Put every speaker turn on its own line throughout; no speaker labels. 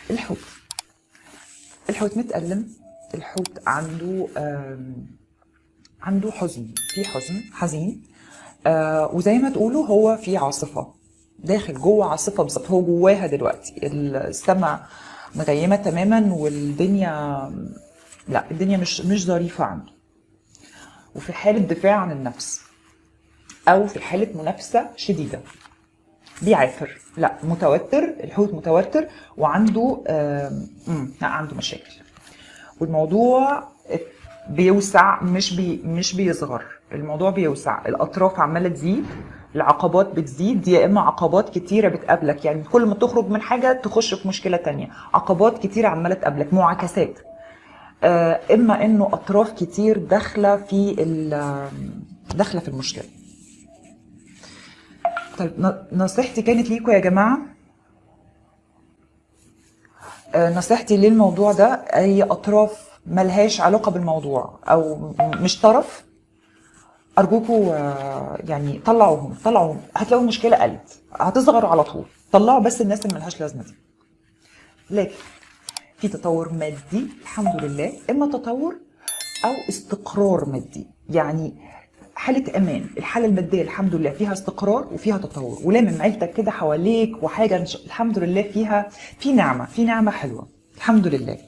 الحوت الحوت متألم الحوت عنده آم، عنده حزن في حزن حزين آه وزي ما تقولوا هو في عاصفة داخل جوه عاصفة بالظبط هو جواها دلوقتي السماء مغيمة تماما والدنيا لا الدنيا مش مش ظريفة عنده وفي حالة دفاع عن النفس أو في حالة منافسة شديدة بيعافر لا متوتر الحوت متوتر وعنده آم، مم، لا عنده مشاكل والموضوع بيوسع مش بي مش بيصغر الموضوع بيوسع الاطراف عماله تزيد العقبات بتزيد يا اما عقبات كتيره بتقابلك يعني كل ما تخرج من حاجه تخش في مشكله تانية عقبات كتيره عماله تقابلك معاكسات آه، اما انه اطراف كتير داخله في ال- داخله في المشكله طيب ن- نصيحتي كانت ليكم يا جماعه آه، نصيحتي للموضوع ده اي اطراف ملهاش علاقه بالموضوع او م- مش طرف ارجوكوا آه، يعني طلعوهم طلعوهم هتلاقوا المشكله قلت هتصغروا على طول طلعوا بس الناس اللي ملهاش لازمه دي لكن في تطور مادي الحمد لله اما تطور او استقرار مادي يعني حالة امان الحالة المادية الحمد لله فيها استقرار وفيها تطور ولامم عيلتك كده حواليك وحاجة إن شاء- الحمد لله فيها في نعمة في نعمة حلوة الحمد لله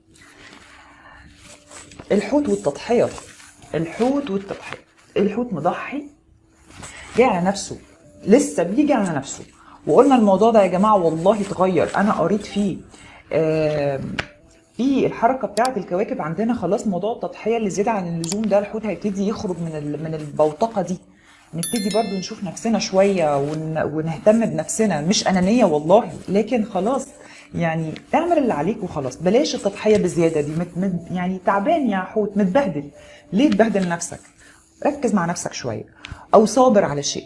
الحوت والتضحية الحوت والتضحية الحوت مضحي جاي على نفسه لسه بيجي على نفسه وقلنا الموضوع ده يا جماعه والله اتغير انا قريت فيه آم، في الحركه بتاعه الكواكب عندنا خلاص موضوع التضحيه اللي زياده عن اللزوم ده الحوت هيبتدي يخرج من ال- من البوتقه دي نبتدي برضو نشوف نفسنا شويه ون... ونهتم بنفسنا مش انانيه والله لكن خلاص يعني اعمل اللي عليك وخلاص بلاش التضحيه بزياده دي مت... مت... يعني تعبان يا حوت متبهدل ليه تبهدل نفسك ركز مع نفسك شويه او صابر على شيء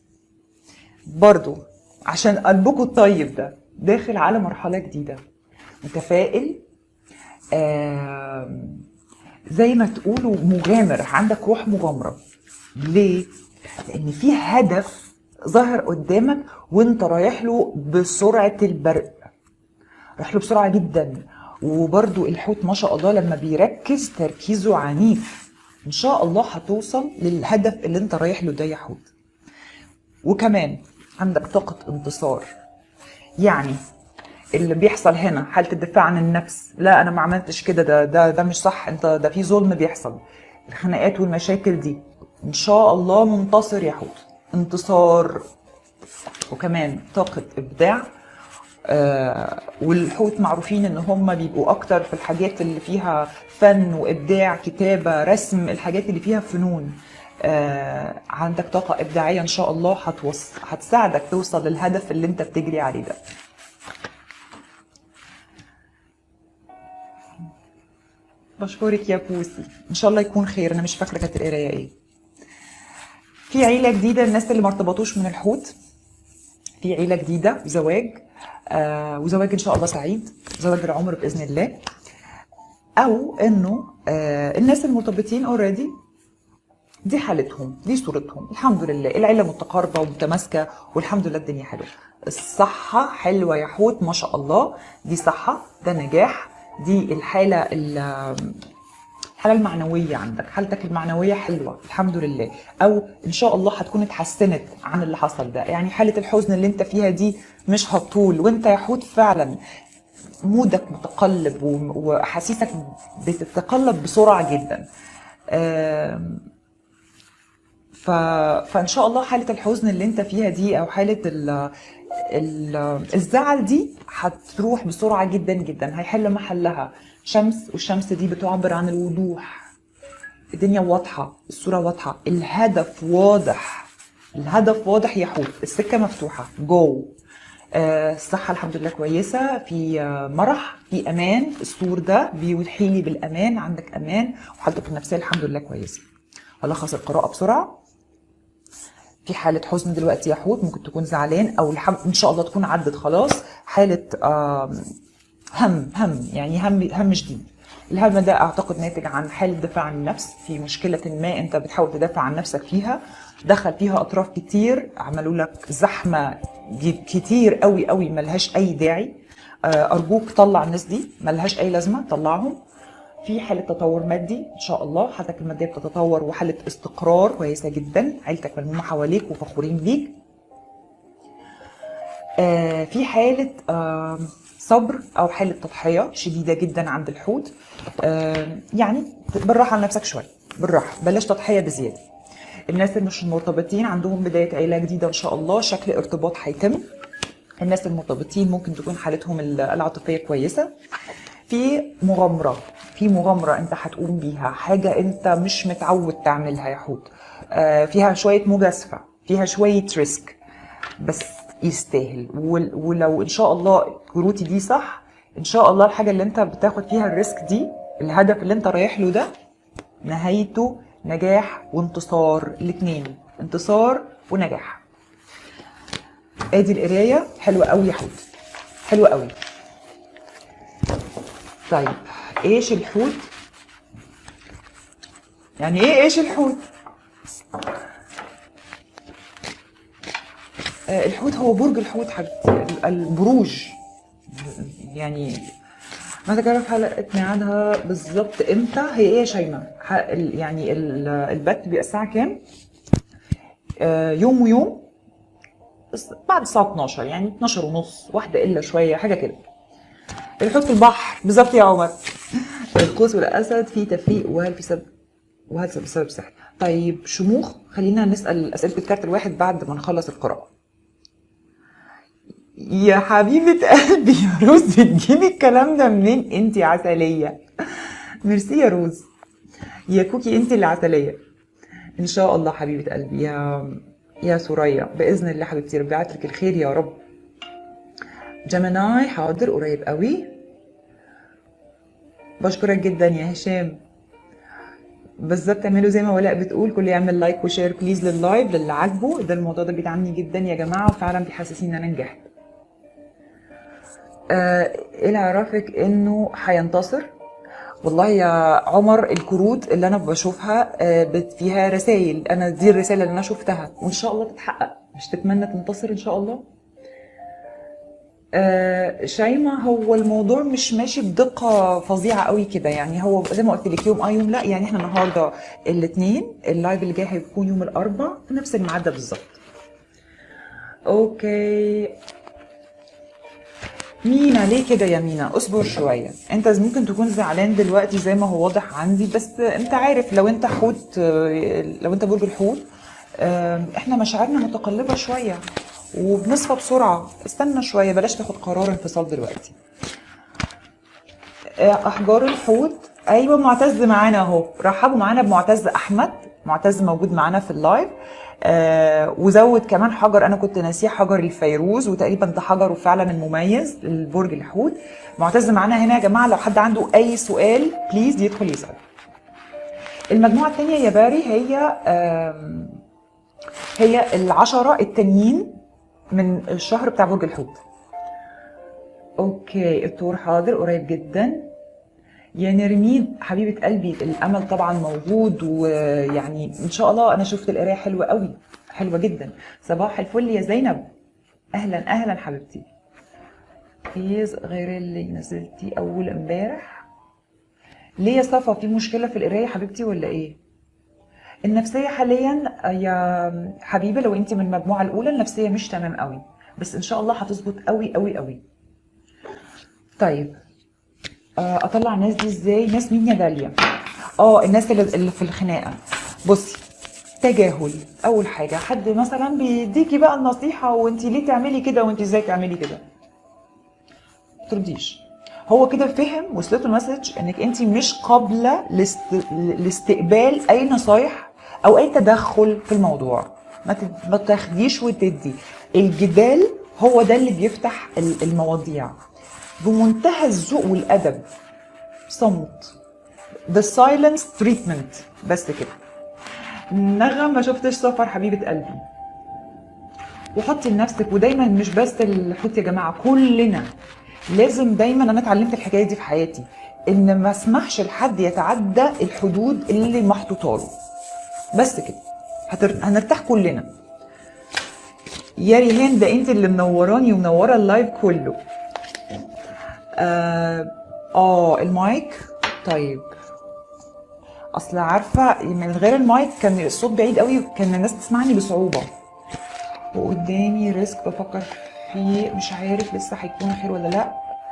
برضو عشان قلبكم الطيب ده داخل على مرحلة جديدة متفائل آم، زي ما تقولوا مغامر عندك روح مغامرة ليه؟ لأن في هدف ظاهر قدامك وانت رايح له بسرعة البرق رايح له بسرعة جدا وبرضو الحوت ما شاء الله لما بيركز تركيزه عنيف ان شاء الله هتوصل للهدف اللي انت رايح له ده يا حوت وكمان عندك طاقة انتصار يعني اللي بيحصل هنا حالة الدفاع عن النفس لا أنا ما عملتش كده ده ده ده مش صح أنت ده في ظلم بيحصل الخناقات والمشاكل دي إن شاء الله منتصر يا حوت انتصار وكمان طاقة إبداع آه والحوت معروفين ان هم بيبقوا اكتر في الحاجات اللي فيها فن وابداع كتابه رسم الحاجات اللي فيها فنون آه عندك طاقه ابداعيه ان شاء الله هتوص... هتساعدك توصل للهدف اللي انت بتجري عليه ده بشكرك يا بوسي ان شاء الله يكون خير انا مش فاكره كانت القرايه ايه في عيله جديده الناس اللي ما ارتبطوش من الحوت في عيله جديده زواج آه وزواج ان شاء الله سعيد زواج العمر باذن الله او انه آه الناس المرتبطين اوريدي دي حالتهم دي صورتهم الحمد لله العيله متقاربه ومتماسكه والحمد لله الدنيا حلوه الصحه حلوه يا حوت ما شاء الله دي صحه ده نجاح دي الحاله ال- الحاله المعنويه عندك حالتك المعنويه حلوه الحمد لله او ان شاء الله هتكون اتحسنت عن اللي حصل ده يعني حاله الحزن اللي انت فيها دي مش هتطول وانت يا حوت فعلا مودك متقلب و- واحاسيسك بتتقلب بسرعه جدا آم، ف... فان شاء الله حاله الحزن اللي انت فيها دي او حاله ال... ال... الزعل دي هتروح بسرعه جدا جدا هيحل محلها شمس والشمس دي بتعبر عن الوضوح الدنيا واضحه الصوره واضحه الهدف واضح الهدف واضح يا حوت السكه مفتوحه جو آه، الصحة الحمد لله كويسة في آه، مرح في أمان السور ده بيوحي لي بالأمان عندك أمان وحالتك النفسية الحمد لله كويسة هلخص القراءة بسرعة في حالة حزن دلوقتي يا حوت ممكن تكون زعلان أو الحم... إن شاء الله تكون عدت خلاص حالة آم، هم هم يعني هم هم شديد الهم ده اعتقد ناتج عن حاله دفاع عن النفس في مشكله ما انت بتحاول تدافع عن نفسك فيها دخل فيها اطراف كتير عملوا لك زحمه ج- كتير قوي قوي ملهاش اي داعي آه، ارجوك طلع الناس دي ملهاش اي لازمه طلعهم في حاله تطور مادي ان شاء الله حالتك الماديه بتتطور وحاله استقرار كويسه جدا عيلتك ملمومه حواليك وفخورين بيك آه، في حالة آه، صبر أو حالة تضحية شديدة جدا عند الحوت آه، يعني بالراحة على نفسك شوية بالراحة بلاش تضحية بزيادة الناس اللي مش مرتبطين عندهم بداية عيلة جديدة إن شاء الله شكل ارتباط هيتم الناس المرتبطين ممكن تكون حالتهم العاطفية كويسة في مغامرة في مغامرة انت هتقوم بيها حاجة انت مش متعود تعملها يا حوت آه، فيها شوية مجازفة فيها شوية ريسك بس يستاهل ول- ولو ان شاء الله كروتي دي صح ان شاء الله الحاجة اللي انت بتاخد فيها الريسك دي الهدف اللي انت رايح له ده نهايته نجاح وانتصار الاتنين انتصار ونجاح ادي القرايه حلوه قوي يا حوت حلوه قوي طيب ايش الحوت يعني ايه ايش الحوت آه، الحوت هو برج الحوت حبيبتي ال- البروج يعني ما تعرف حلقة ميعادها بالظبط امتى هي ايه يا شيماء ح- ال- يعني ال- البث بيبقى الساعة كام آه، يوم ويوم بس بعد الساعة 12 يعني 12 ونص واحدة إلا شوية حاجة كده الحوت في البحر بالظبط يا عمر القوس والأسد في تفريق وهل في سبب وهل سبب سبب سحر طيب شموخ خلينا نسأل أسئلة الكارت الواحد بعد ما نخلص القراءة يا حبيبة قلبي يا روز بتجيبي الكلام ده منين انت عسلية ميرسي يا روز يا كوكي انت اللي عسلية ان شاء الله حبيبة قلبي يا يا سوريا باذن الله حبيبتي ربي يبعت لك الخير يا رب جيميناي حاضر قريب قوي بشكرك جدا يا هشام بالظبط اعملوا زي ما ولاء بتقول كل يعمل لايك وشير بليز لللايف للي عاجبه ده الموضوع ده بيدعمني جدا يا جماعه وفعلا بيحسسني ان انا نجحت آه، ايه اللي عرفك انه هينتصر والله يا عمر الكروت اللي انا بشوفها آه، بت- فيها رسائل انا دي الرساله اللي انا شفتها وان شاء الله تتحقق مش تتمنى تنتصر ان شاء الله آه، شيماء هو الموضوع مش ماشي بدقة فظيعة قوي كده يعني هو زي ما قلت لك يوم اه يوم لا يعني احنا النهارده الاثنين اللايف اللي جاي هيكون يوم الاربع في نفس الميعاد ده بالظبط اوكي مينا ليه كده يا مينا اصبر شوية انت ممكن تكون زعلان دلوقتي زي ما هو واضح عندي بس انت عارف لو انت حوت آه، لو انت برج الحوت آه، احنا مشاعرنا متقلبة شوية وبنصفى بسرعة استنى شوية بلاش تاخد قرار انفصال دلوقتي آه، احجار الحوت ايوه معتز معانا اهو رحبوا معانا بمعتز احمد معتز موجود معانا في اللايف آه وزود كمان حجر انا كنت ناسيه حجر الفيروز وتقريبا ده حجره فعلا المميز للبرج الحوت معتز معانا هنا يا جماعه لو حد عنده اي سؤال بليز يدخل يسال المجموعه الثانيه يا باري هي آم، هي العشرة التانيين من الشهر بتاع برج الحوت اوكي الطور حاضر قريب جدا يا نرمين حبيبة قلبي الأمل طبعا موجود ويعني إن شاء الله أنا شفت القراية حلوة قوي حلوة جدا صباح الفل يا زينب أهلا أهلا حبيبتي فيز غير اللي نزلتي أول امبارح ليه يا صفا في مشكلة في القراية حبيبتي ولا إيه؟ النفسية حاليا يا حبيبة لو أنت من المجموعة الأولى النفسية مش تمام قوي بس إن شاء الله هتظبط قوي قوي قوي طيب آه، اطلع الناس دي ازاي ناس مين يا داليا اه الناس اللي, اللي في الخناقه بصي تجاهل اول حاجه حد مثلا بيديكي بقى النصيحه وانت ليه تعملي كده وانت ازاي تعملي كده ما ترضيش هو كده فهم وصلته المسج انك انت مش قابله لاست... لاستقبال اي نصايح او اي تدخل في الموضوع ما, ت... ما تاخديش وتدي الجدال هو ده اللي بيفتح ال- المواضيع بمنتهى الذوق والادب صمت the silence treatment بس كده نغم ما شفتش سفر حبيبه قلبي وحطي لنفسك ودايما مش بس الحوت يا جماعه كلنا لازم دايما انا اتعلمت الحكايه دي في حياتي ان ما اسمحش لحد يتعدى الحدود اللي محطوطه له بس كده هتر... هنرتاح كلنا يا ريهان ده انت اللي منوراني ومنوره اللايف كله اه آه، المايك طيب اصل عارفه من غير المايك كان الصوت بعيد قوي وكان الناس تسمعني بصعوبه وقدامي ريسك بفكر فيه مش عارف لسه هيكون خير ولا لا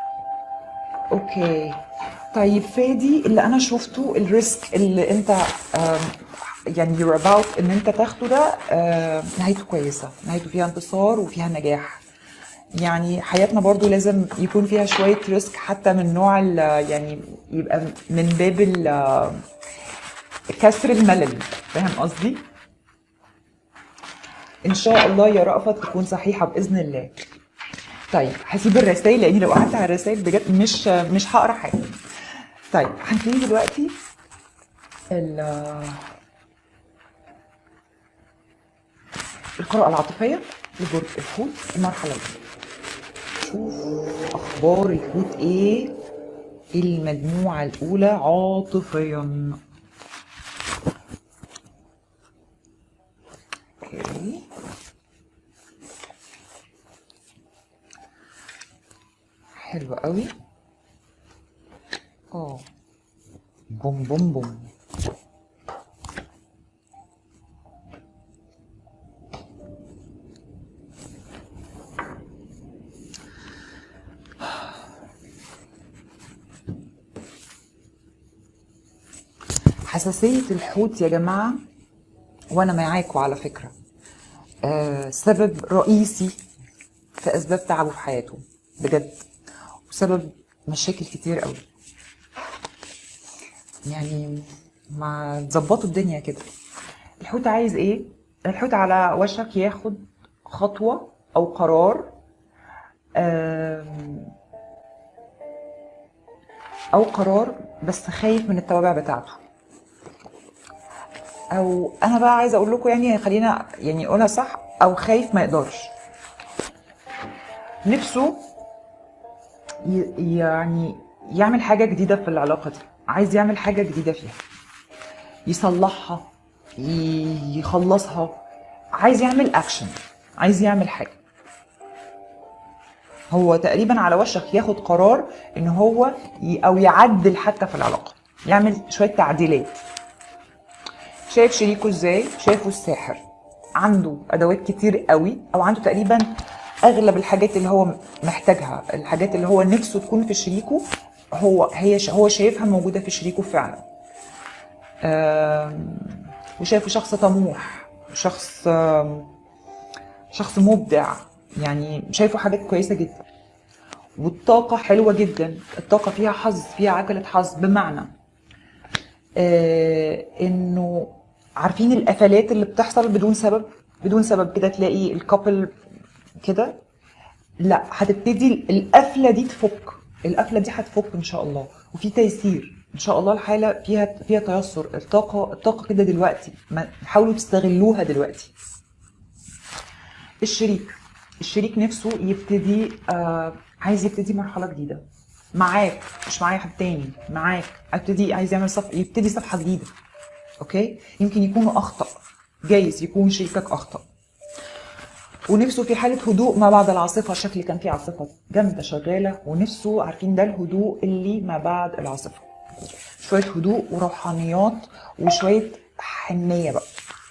اوكي طيب فادي اللي انا شفته الريسك اللي انت آم، يعني you're about ان انت تاخده ده آم، نهايته كويسه نهايته فيها انتصار وفيها نجاح يعني حياتنا برضو لازم يكون فيها شوية ريسك حتى من نوع ال- يعني يبقى من باب ال- كسر الملل فاهم قصدي؟ ان شاء الله يا رأفت تكون صحيحة بإذن الله طيب هسيب الرسائل لاني لو قعدت على الرسائل بجد مش مش هقرا حاجة طيب هنبتدي دلوقتي ال- القراءة العاطفية لبرج الحوت المرحلة دي شوف اخبار الحوت ايه المجموعة الاولى عاطفيا اوكي حلو قوي اه بوم بوم بوم حساسية الحوت يا جماعة وانا معاكم على فكرة آه سبب رئيسي في اسباب تعبه في حياته بجد وسبب مشاكل كتير قوي يعني ما تظبطوا الدنيا كده الحوت عايز ايه الحوت على وشك ياخد خطوة او قرار آم، او قرار بس خايف من التوابع بتاعته او انا بقى عايزه اقول لكم يعني خلينا يعني اقولها صح او خايف ما يقدرش نفسه ي- يعني يعمل حاجه جديده في العلاقه دي عايز يعمل حاجه جديده فيها يصلحها ي- يخلصها عايز يعمل اكشن عايز يعمل حاجه هو تقريبا على وشك ياخد قرار ان هو ي- او يعدل حتى في العلاقه يعمل شويه تعديلات شايف شريكه ازاي شايفه الساحر عنده ادوات كتير قوي او عنده تقريبا اغلب الحاجات اللي هو محتاجها الحاجات اللي هو نفسه تكون في شريكه هو هي ش- هو شايفها موجوده في شريكه فعلا آم، وشايفه شخص طموح شخص آم، شخص مبدع يعني شايفه حاجات كويسه جدا والطاقه حلوه جدا الطاقه فيها حظ فيها عجله حظ بمعنى آه، انه عارفين القفلات اللي بتحصل بدون سبب بدون سبب كده تلاقي الكابل كده لا هتبتدي القفله دي تفك القفله دي هتفك ان شاء الله وفي تيسير ان شاء الله الحاله فيها فيها تيسر الطاقه الطاقه كده دلوقتي ما حاولوا تستغلوها دلوقتي الشريك الشريك نفسه يبتدي آه عايز يبتدي مرحله جديده معاك مش معايا حد تاني معاك ابتدي عايز يعمل صف يبتدي صفحه جديده اوكي يمكن يكونوا اخطا جايز يكون شريكك اخطا ونفسه في حاله هدوء ما بعد العاصفه شكل كان في عاصفه جامده شغاله ونفسه عارفين ده الهدوء اللي ما بعد العاصفه شويه هدوء وروحانيات وشويه حنيه بقى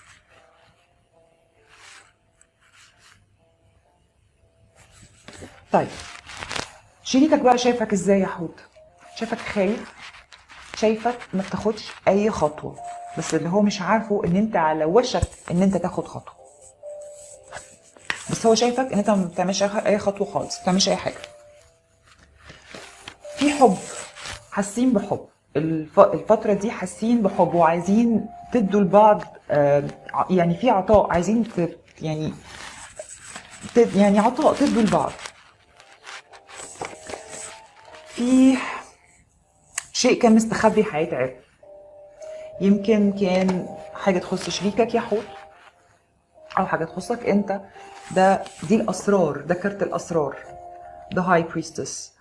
طيب شريكك بقى شايفك ازاي يا حوت شايفك خايف شايفك ما بتاخدش اي خطوه بس اللي هو مش عارفه ان انت على وشك ان انت تاخد خطوه بس هو شايفك ان انت ما بتعملش اي خطوه خالص ما بتعملش اي حاجه في حب حاسين بحب الف- الفترة دي حاسين بحب وعايزين تدوا لبعض آه، ع- يعني في عطاء عايزين ت- يعني ت- يعني عطاء تدوا لبعض في شيء كان مستخبي هيتعرف يمكن كان حاجة تخص شريكك يا حوت أو حاجة تخصك أنت ده دي الأسرار ده كارت الأسرار The High Priestess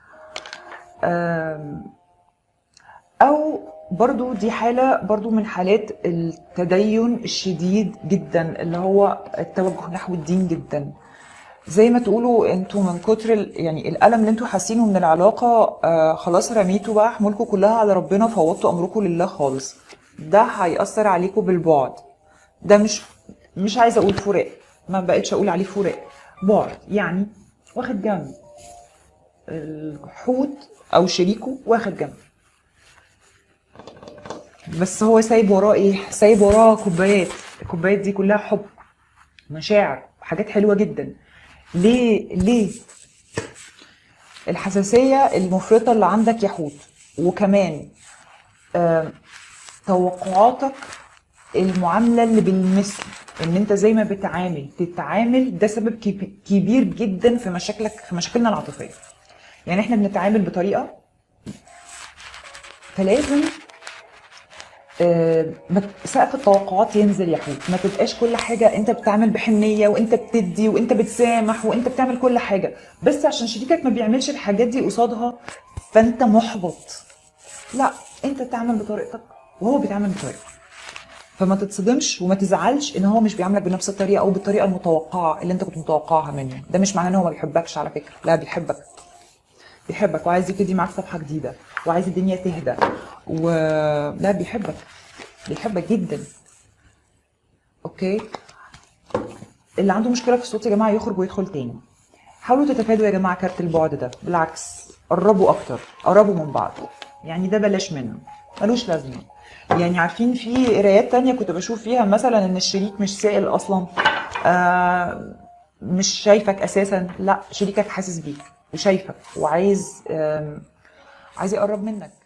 او برضو دي حالة برضو من حالات التدين الشديد جدا اللي هو التوجه نحو الدين جدا زي ما تقولوا انتوا من كتر ال- يعني الالم اللي انتوا حاسينه من العلاقه آه خلاص رميتوا بقى حمولكم كلها على ربنا فوضتوا امركم لله خالص ده هيأثر عليكم بالبعد ده مش مش عايزه اقول فراق ما بقتش اقول عليه فراق بعد يعني واخد جنب الحوت او شريكه واخد جنب بس هو سايب وراه ايه سايب وراه كوبايات الكوبايات دي كلها حب مشاعر حاجات حلوه جدا ليه ليه الحساسيه المفرطه اللي عندك يا حوت وكمان آه توقعاتك المعامله اللي بالمثل ان انت زي ما بتعامل تتعامل ده سبب كب- كبير جدا في مشاكلك في مشاكلنا العاطفيه يعني احنا بنتعامل بطريقه فلازم آه، ما ت- سقف التوقعات ينزل يا حبيبي ما تبقاش كل حاجه انت بتعمل بحنيه وانت بتدي وانت بتسامح وانت بتعمل كل حاجه بس عشان شريكك ما بيعملش الحاجات دي قصادها فانت محبط لا انت تعمل بطريقتك وهو بيتعامل بطريقته فما تتصدمش وما تزعلش ان هو مش بيعاملك بنفس الطريقه او بالطريقه المتوقعه اللي انت كنت متوقعها منه ده مش معناه ان هو ما بيحبكش على فكره لا بيحبك بيحبك وعايز يبتدي معاك صفحه جديده وعايز الدنيا تهدى و لا بيحبك بيحبك جدا اوكي اللي عنده مشكله في الصوت يا جماعه يخرج ويدخل تاني حاولوا تتفادوا يا جماعه كارت البعد ده بالعكس قربوا اكتر قربوا من بعض يعني ده بلاش منه ملوش لازمه يعني عارفين في قرايات تانية كنت بشوف فيها مثلا ان الشريك مش سائل اصلا آه مش شايفك اساسا لا شريكك حاسس بيك وشايفك وعايز آم، عايز يقرب منك